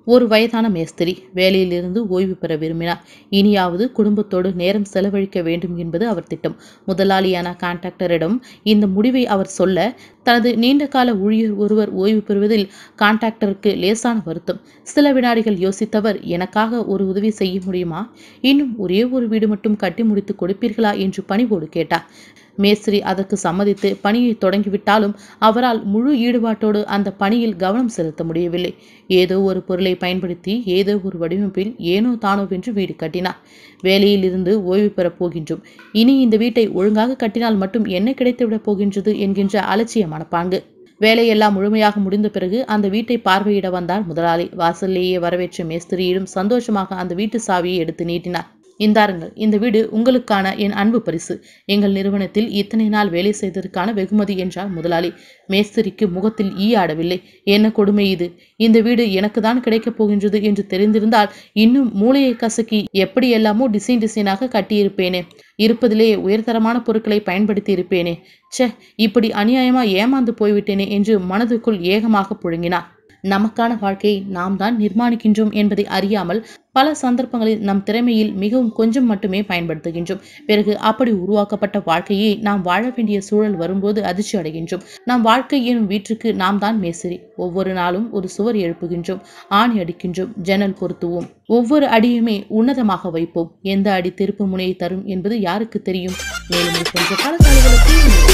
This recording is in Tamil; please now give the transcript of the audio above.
ஒரு வயதான மேஸ்திரி வேலையிலிருந்து ஓய்வு பெற விரும்பினார் இனியாவது குடும்பத்தோடு நேரம் செலவழிக்க வேண்டும் என்பது அவர் திட்டம் முதலாளியான கான்ட்ராக்டரிடம் இந்த முடிவை அவர் சொல்ல தனது நீண்டகால ஊழியர் ஒருவர் ஓய்வு பெறுவதில் கான்ட்ராக்டருக்கு லேசான வருத்தம் சில வினாடிகள் யோசித்தவர் எனக்காக ஒரு உதவி செய்ய முடியுமா இன்னும் ஒரே ஒரு வீடு மட்டும் கட்டி முடித்து கொடுப்பீர்களா என்று பணிவோடு கேட்டார் மேஸ்திரி அதற்கு சம்மதித்து பணியை தொடங்கிவிட்டாலும் அவரால் முழு ஈடுபாட்டோடு அந்த பணியில் கவனம் செலுத்த முடியவில்லை ஏதோ ஒரு பொருளை பயன்படுத்தி ஏதோ ஒரு வடிவமைப்பில் ஏனோ தானோ வென்று வீடு கட்டினார் வேலையில் இருந்து ஓய்வு பெறப் போகின்றோம் இனி இந்த வீட்டை ஒழுங்காக கட்டினால் மட்டும் என்ன கிடைத்துவிடப் போகின்றது என்கின்ற அலட்சிய மனப்பாங்கு வேலையெல்லாம் முழுமையாக முடிந்த பிறகு அந்த வீட்டை பார்வையிட வந்தார் முதலாளி வாசல்லேயே வரவேற்ற மேஸ்திரியிடம் சந்தோஷமாக அந்த வீட்டு சாவியை எடுத்து நீட்டினார் இந்தாருங்கள் இந்த வீடு உங்களுக்கான என் அன்பு பரிசு எங்கள் நிறுவனத்தில் இத்தனை நாள் வேலை செய்ததற்கான வெகுமதி என்றார் முதலாளி மேஸ்திரிக்கு முகத்தில் ஈ ஆடவில்லை என்ன கொடுமை இது இந்த வீடு எனக்கு தான் கிடைக்கப் போகின்றது என்று தெரிந்திருந்தால் இன்னும் மூளையை கசக்கி எப்படி எல்லாமோ டிசைன் டிசைனாக கட்டியிருப்பேனே இருப்பதிலே உயர்தரமான பொருட்களை பயன்படுத்தி இருப்பேனே ச்சே இப்படி அநியாயமா ஏமாந்து போய்விட்டேனே என்று மனதுக்குள் ஏகமாக புழுங்கினார் நமக்கான வாழ்க்கையை நாம் தான் நிர்மாணிக்கின்றோம் என்பதை அறியாமல் பல சந்தர்ப்பங்களில் நம் திறமையில் மிகவும் கொஞ்சம் மட்டுமே பயன்படுத்துகின்றோம் பிறகு அப்படி உருவாக்கப்பட்ட வாழ்க்கையை நாம் வாழ வேண்டிய சூழல் வரும்போது அதிர்ச்சி அடைகின்றோம் நம் வாழ்க்கை எனும் வீட்டுக்கு நாம் தான் மேசிரி ஒவ்வொரு நாளும் ஒரு சுவர் எழுப்புகின்றோம் ஆணி அடிக்கின்றோம் ஜன்னல் பொருத்துவோம் ஒவ்வொரு அடியுமே உன்னதமாக வைப்போம் எந்த அடி திருப்பு முனையை தரும் என்பது யாருக்கு தெரியும் மேலும் இது போன்ற பல தகவல்களுக்கு